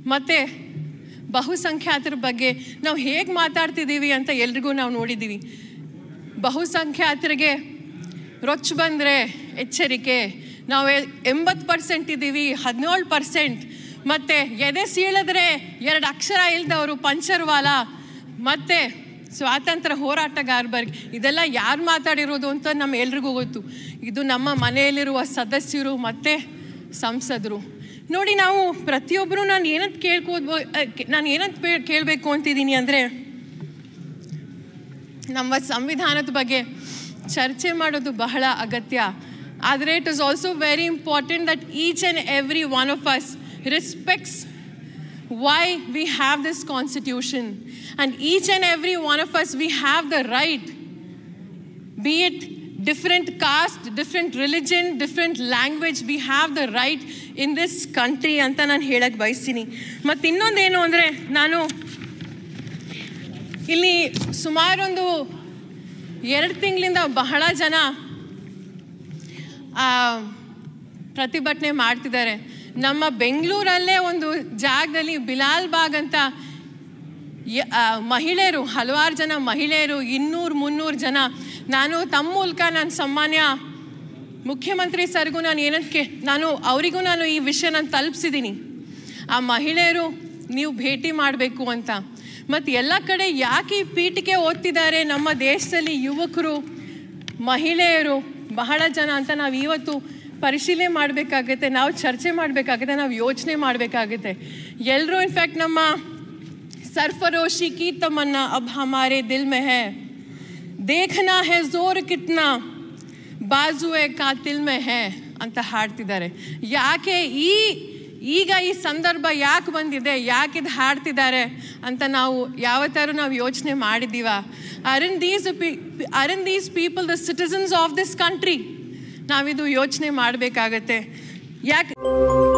ಮತ್ತು ಬಹುಸಂಖ್ಯಾತರ ಬಗ್ಗೆ ನಾವು ಹೇಗೆ ಮಾತಾಡ್ತಿದ್ದೀವಿ ಅಂತ ಎಲ್ರಿಗೂ ನಾವು ನೋಡಿದ್ದೀವಿ ಬಹುಸಂಖ್ಯಾತರಿಗೆ ರೊಚ್ಚು ಬಂದರೆ ಎಚ್ಚರಿಕೆ ನಾವು ಎಂಬತ್ತು ಪರ್ಸೆಂಟ್ ಇದ್ದೀವಿ ಹದಿನೇಳು ಪರ್ಸೆಂಟ್ ಮತ್ತು ಎದೆ ಸೀಳಿದ್ರೆ ಎರಡು ಅಕ್ಷರ ಇಲ್ದವರು ಪಂಚರ್ವಾಲ ಮತ್ತು ಸ್ವಾತಂತ್ರ್ಯ ಹೋರಾಟಗಾರ ಬರ್ಗ್ ಇದೆಲ್ಲ ಯಾರು ಮಾತಾಡಿರೋದು ಅಂತ ನಮ್ಮ ಎಲ್ರಿಗೂ ಗೊತ್ತು ಇದು ನಮ್ಮ ಮನೆಯಲ್ಲಿರುವ ಸದಸ್ಯರು ಮತ್ತು ಸಂಸದರು ನೋಡಿ ನಾವು ಪ್ರತಿಯೊಬ್ಬರು ನಾನು ಏನಂತ ಕೇಳ್ಕೋದ್ಬೋ ನಾನು ಏನಂತ ಪೇ- ಕೇಳಬೇಕು ಅಂತಿದ್ದೀನಿ ಅಂದರೆ ನಮ್ಮ ಸಂವಿಧಾನದ ಬಗ್ಗೆ ಚರ್ಚೆ ಮಾಡೋದು ಬಹಳ ಅಗತ್ಯ ಆದರೆ it is also very important that each and every one of us respects why we have this constitution and each and every one of us we have the right be it different caste different religion different language we have the right in this country ಅಂತ ನಾನು ಹೇಳಕ್ಕೆ ಬಯಸ್ತೀನಿ ಮತ್ತು ಇನ್ನೊಂದೇನು ಅಂದರೆ ನಾನು ಇಲ್ಲಿ ಸುಮಾರೊಂದು ಎರಡು ತಿಂಗಳಿಂದ ಬಹಳ ಜನ ಆ, ಪ್ರತಿಭಟನೆ ಮಾಡ್ತಿದ್ದಾರೆ ನಮ್ಮ ಬೆಂಗಳೂರಲ್ಲೇ ಒಂದು ಜಾಗದಲ್ಲಿ ಬಿಲಾಲ್ ಬಾಗ್ ಅಂತ ಯ- ಆ, ಮಹಿಳೆಯರು ಹಲವಾರು ಜನ ಮಹಿಳೆಯರು ಇನ್ನೂರು ಮುನ್ನೂರು ಜನ ನಾನು ತಮ್ಮ ಮೂಲಕ ನಾನು ಸಾಮಾನ್ಯ ಮುಖ್ಯಮಂತ್ರಿ ಸರ್ಗೂ ನಾನು ಏನಂತ ಕೇ ನಾನು ಅವರಿಗೂ ನಾನು ಈ ವಿಷಯ ನಾನು ತಲುಪಿಸಿದ್ದೀನಿ ಆ ಮಹಿಳೆಯರು ನೀವು ಭೇಟಿ ಮಾಡಬೇಕು ಅಂತ ಮತ್ತು ಎಲ್ಲ ಕಡೆ ಯಾಕೆ ಈ ಪೀಠಿಕೆ ಓದ್ತಿದ್ದಾರೆ ನಮ್ಮ ದೇಶದಲ್ಲಿ ಯುವಕರು ಮಹಿಳೆಯರು ಬಹಳ ಜನ ಅಂತ ನಾವು ಇವತ್ತು ಪರಿಶೀಲನೆ ಮಾಡಬೇಕಾಗುತ್ತೆ ನಾವು ಚರ್ಚೆ ಮಾಡಬೇಕಾಗುತ್ತೆ ನಾವು ಯೋಚನೆ ಮಾಡಬೇಕಾಗುತ್ತೆ ಎಲ್ಲರೂ ಇನ್ಫ್ಯಾಕ್ಟ್ ನಮ್ಮ सरफरोशी की तमन्ना अब हमारे दिल में है देखना है जोर कितना ಬಾಜುವೆ ಕಾತಿಲ್ ಮೇ ಹೇ ಅಂತ ಹಾಡ್ತಿದ್ದಾರೆ ಯಾಕೆ ಈ ಈಗ ಈ ಸಂದರ್ಭ ಯಾಕೆ ಬಂದಿದೆ ಯಾಕೆ ಇದು ಹಾಡ್ತಿದ್ದಾರೆ ಅಂತ ನಾವು ಯಾವತ್ತಾರು ನಾವು ಯೋಚನೆ ಮಾಡಿದ್ದೀವ aren't these aren't these people the citizens of this country ನಾವಿದು ಯೋಚನೆ ಮಾಡಬೇಕಾಗತ್ತೆ ಯಾಕೆ